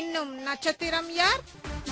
மின்னும் நட்சத்திரம் யார்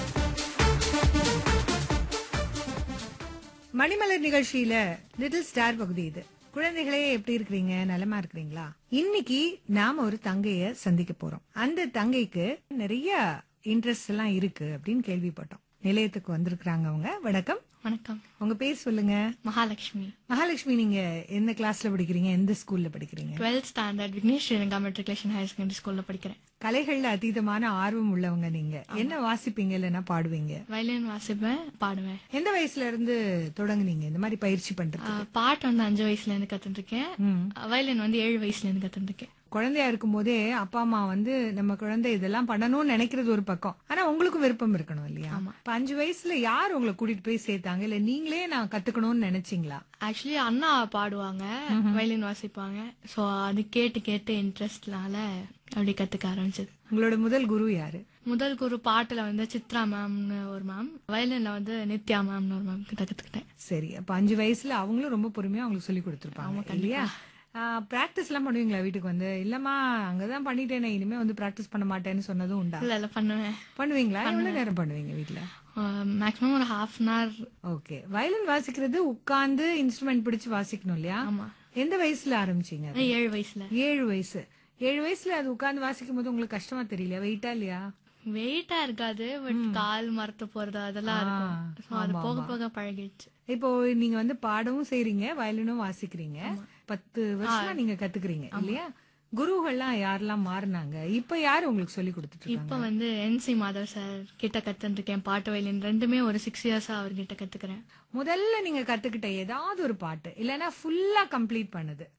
மணிமலர் நிகழ்ச்சியில லிட்டில் ஸ்டார் பகுதி இது குழந்தைகளே எப்படி இருக்கிறீங்க நலமா இருக்கிறீங்களா இன்னைக்கு நாம ஒரு தங்கைய சந்திக்க போறோம் அந்த தங்கைக்கு நிறைய இன்ட்ரெஸ்ட் எல்லாம் இருக்கு அப்படின்னு கேள்விப்பட்டோம் நிலையத்துக்கு வந்திருக்கிறாங்க அவங்க வணக்கம் வணக்கம் உங்க பேர் சொல்லுங்க மகாலட்சுமி மகாலட்சுமி நீங்க எந்த கிளாஸ்ல படிக்கிறீங்க எந்த ஸ்கூல்ல படிக்கிறீங்க twelfth standard Vignesh Sriranga matriculation higher secondary ஸ்கூல்ல படிக்கிறேன் கலைகள்ல அதீதமான ஆர்வம் உள்ளவங்க நீங்க என்ன வாசிப்பீங்க இல்லைன்னா பாடுவீங்க வயலின் வாசிப்பேன் பாடுவேன் எந்த வயசுல இருந்து தொடங்குனீங்க இந்த மாதிரி பயிற்சி பண்றது ஆஹ் பாட்டு வந்து அஞ்சு வயசுல இருந்து கத்துட்டு இருக்கேன் ம். வயலின் வந்து ஏழு வயசுல இருந்து கத்துட்டு இருக்கேன் குழந்தையா இருக்கும் போதே அப்பா அம்மா வந்து நம்ம குழந்தை இதெல்லாம் பண்ணணும்னு நினைக்கிறது ஒரு பக்கம் ஆனா உங்களுக்கும் விருப்பம் இருக்கணும் இல்லையா இப்ப அஞ்சு வயசுல யார் உங்களை கூட்டிட்டு போய் சேர்த்தாங்க இல்ல நீங்களே நான் கத்துக்கணும்னு நினைச்சீங்களா ஆக்சுவலி அண்ணா பாடுவாங்க வயலின் வாசிப்பாங்க சோ அது கேட்டு கேட்டு இன்ட்ரெஸ்ட்னால அப்படி கத்துக்க ஆரம்பிச்சது உங்களோட முதல் குரு யாரு முதல் குரு பாட்டுல வந்து சித்ரா மேம்னு ஒரு மேம் வயலின்ல வந்து நித்யா மேம்னு ஒரு மேம் கிட்ட கத்துக்கிட்டேன் சரி அப்ப அஞ்சு வயசுல அவங்களும் ரொம்ப பொறுமையா அவங்களுக்கு சொல்லி கொடுத்துருப்பாங்க இல்லையா பிராக்டிஸ் எல்லாம் பண்ணுவீங்களா வீட்டுக்கு வந்து இல்லம்மா அங்கதான் பண்ணிட்டேனே இனிமே வந்து பிராக்டிஸ் பண்ண மாட்டேன்னு சொன்னதும் உண்டா இல்ல இல்ல பண்ணுவேன் பண்ணுவீங்களா எவ்வளவு நேரம் பண்ணுவீங்க வீட்ல மேக்ஸிமம் ஒரு half an hour okay violin வாசிக்கிறது உட்கார்ந்து இன்ஸ்ட்ருமெண்ட் பிடிச்சு வாசிக்கணும் இல்லையா ஆமா எந்த வயசுல ஆரம்பிச்சீங்க அது? ஏழு வயசுல ஏழு வயசு ஏழு வயசுல அது உட்கார்ந்து வாசிக்கும் போது உங்களுக்கு கஷ்டமா தெரியலையா வெயிட்டா இல்லையா வெயிட்டா இருக்காது பட் கால் மரத்து போறது அதெல்லாம் இருக்கும் So, அது போக போக பழகிடுச்சு இப்போ நீங்க வந்து பாடவும் செய்றீங்க வயலினும் வாசிக்கிறீங்க பத்து வருஷமா நீங்க கத்துக்கிறீங்க இல்லையா குருகள்லாம் யாரெல்லாம் மாறினாங்க இப்ப யாரு உங்களுக்கு சொல்லி கொடுத்துட்டு இருக்காங்க இப்ப வந்து என்சி மாதவ் சார் கிட்ட கத்துட்டு இருக்கேன் பாட்டு வயலின் ரெண்டுமே ஒரு சிக்ஸ் இயர்ஸா அவர்கிட்ட கத்துக்கிறேன் முதல்ல நீங்க கத்துக்கிட்ட ஏதாவது ஒரு பாட்டு இல்லைன்னா ஃபுல்லா கம்ப்ளீட் பண்ணது